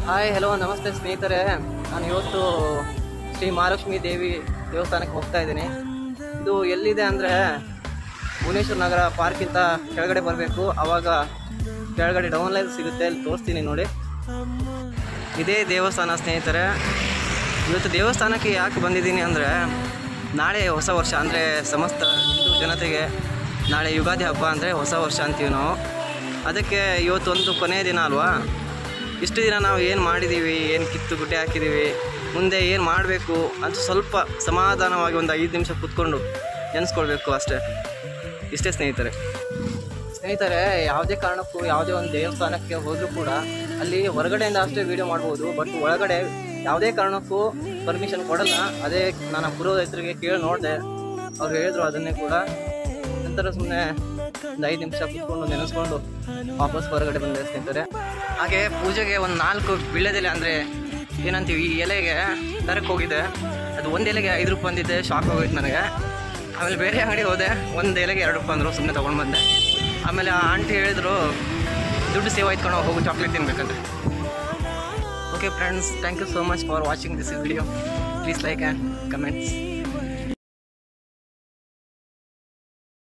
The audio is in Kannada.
ಹಾಯ್ ಹಲೋ ನಮಸ್ತೆ ಸ್ನೇಹಿತರೆ ನಾನು ಇವತ್ತು ಶ್ರೀ ಮಹಾಲಕ್ಷ್ಮಿ ದೇವಿ ದೇವಸ್ಥಾನಕ್ಕೆ ಹೋಗ್ತಾ ಇದ್ದೀನಿ ಇದು ಎಲ್ಲಿದೆ ಅಂದರೆ ಭುವನೇಶ್ವರ ನಗರ ಪಾರ್ಕಿಂದ ಕೆಳಗಡೆ ಬರಬೇಕು ಆವಾಗ ಕೆಳಗಡೆ ಡೌನ್ ಲೈನ್ ಸಿಗುತ್ತೆ ಅಲ್ಲಿ ತೋರಿಸ್ತೀನಿ ನೋಡಿ ಇದೇ ದೇವಸ್ಥಾನ ಸ್ನೇಹಿತರೆ ಇವತ್ತು ದೇವಸ್ಥಾನಕ್ಕೆ ಯಾಕೆ ಬಂದಿದ್ದೀನಿ ಅಂದರೆ ನಾಳೆ ಹೊಸ ವರ್ಷ ಅಂದರೆ ಸಮಸ್ತ ಹಿಂದೂ ಜನತೆಗೆ ನಾಳೆ ಯುಗಾದಿ ಹಬ್ಬ ಅಂದರೆ ಹೊಸ ವರ್ಷ ಅಂತೀವಿ ನಾವು ಅದಕ್ಕೆ ಇವತ್ತೊಂದು ಕೊನೆಯ ದಿನ ಅಲ್ವಾ ಇಷ್ಟು ದಿನ ನಾವು ಏನು ಮಾಡಿದ್ದೀವಿ ಏನು ಕಿತ್ತು ಗುಡ್ಡೆ ಹಾಕಿದ್ದೀವಿ ಮುಂದೆ ಏನು ಮಾಡಬೇಕು ಅಂತ ಸ್ವಲ್ಪ ಸಮಾಧಾನವಾಗಿ ಒಂದು ಐದು ನಿಮಿಷ ಕೂತ್ಕೊಂಡು ನೆನೆಸ್ಕೊಳ್ಬೇಕು ಅಷ್ಟೇ ಇಷ್ಟೇ ಸ್ನೇಹಿತರೆ ಸ್ನೇಹಿತರೆ ಯಾವುದೇ ಕಾರಣಕ್ಕೂ ಯಾವುದೇ ಒಂದು ದೇವಸ್ಥಾನಕ್ಕೆ ಹೋದರೂ ಕೂಡ ಅಲ್ಲಿ ಹೊರಗಡೆಯಿಂದ ಅಷ್ಟೇ ವಿಡಿಯೋ ಮಾಡ್ಬೋದು ಬಟ್ ಒಳಗಡೆ ಯಾವುದೇ ಕಾರಣಕ್ಕೂ ಪರ್ಮಿಷನ್ ಕೊಡಲ್ಲ ಅದೇ ನಾನು ಪುರೋಹಿತರಿಗೆ ಕೇಳಿ ನೋಡಿದೆ ಅವ್ರು ಹೇಳಿದ್ರು ಅದನ್ನೇ ಕೂಡ ನಂತರ ಸುಮ್ಮನೆ ಒಂದು ಐದು ನಿಮಿಷ ಕೂತ್ಕೊಂಡು ನೆನೆಸ್ಕೊಂಡು ವಾಪಸ್ ಹೊರಗಡೆ ಬಂದೆ ಸ್ನೇಹಿತರೆ ಹಾಗೆ ಪೂಜೆಗೆ ಒಂದು ನಾಲ್ಕು ವೀಳ್ಯದೆಲೆ ಅಂದರೆ ಏನಂತೀವಿ ಈ ಎಲೆಗೆ ತರಕ್ಕೆ ಹೋಗಿದ್ದೆ ಅದು ಒಂದು ಎಲೆಗೆ ಐದು ರೂಪಾಯಿ ಅಂದಿದ್ದೆ ಶಾಕ್ ಆಗೋಯ್ತು ನನಗೆ ಆಮೇಲೆ ಬೇರೆ ಅಂಗಡಿ ಹೋದೆ ಒಂದು ಎಲೆಗೆ ಎರಡು ರೂಪಾಯಿ ಅಂದರು ಸುಮ್ಮನೆ ತೊಗೊಂಡು ಬಂದೆ ಆಮೇಲೆ ಆ ಆಂಟಿ ಹೇಳಿದ್ರು ದುಡ್ಡು ಸೇವ್ ಆಯ್ತ್ಕೊಂಡು ಹೋಗು ಚಾಕ್ಲೇಟ್ ತಿನ್ಬೇಕಂದ್ರೆ okay friends thank you so much for watching this video please like and comments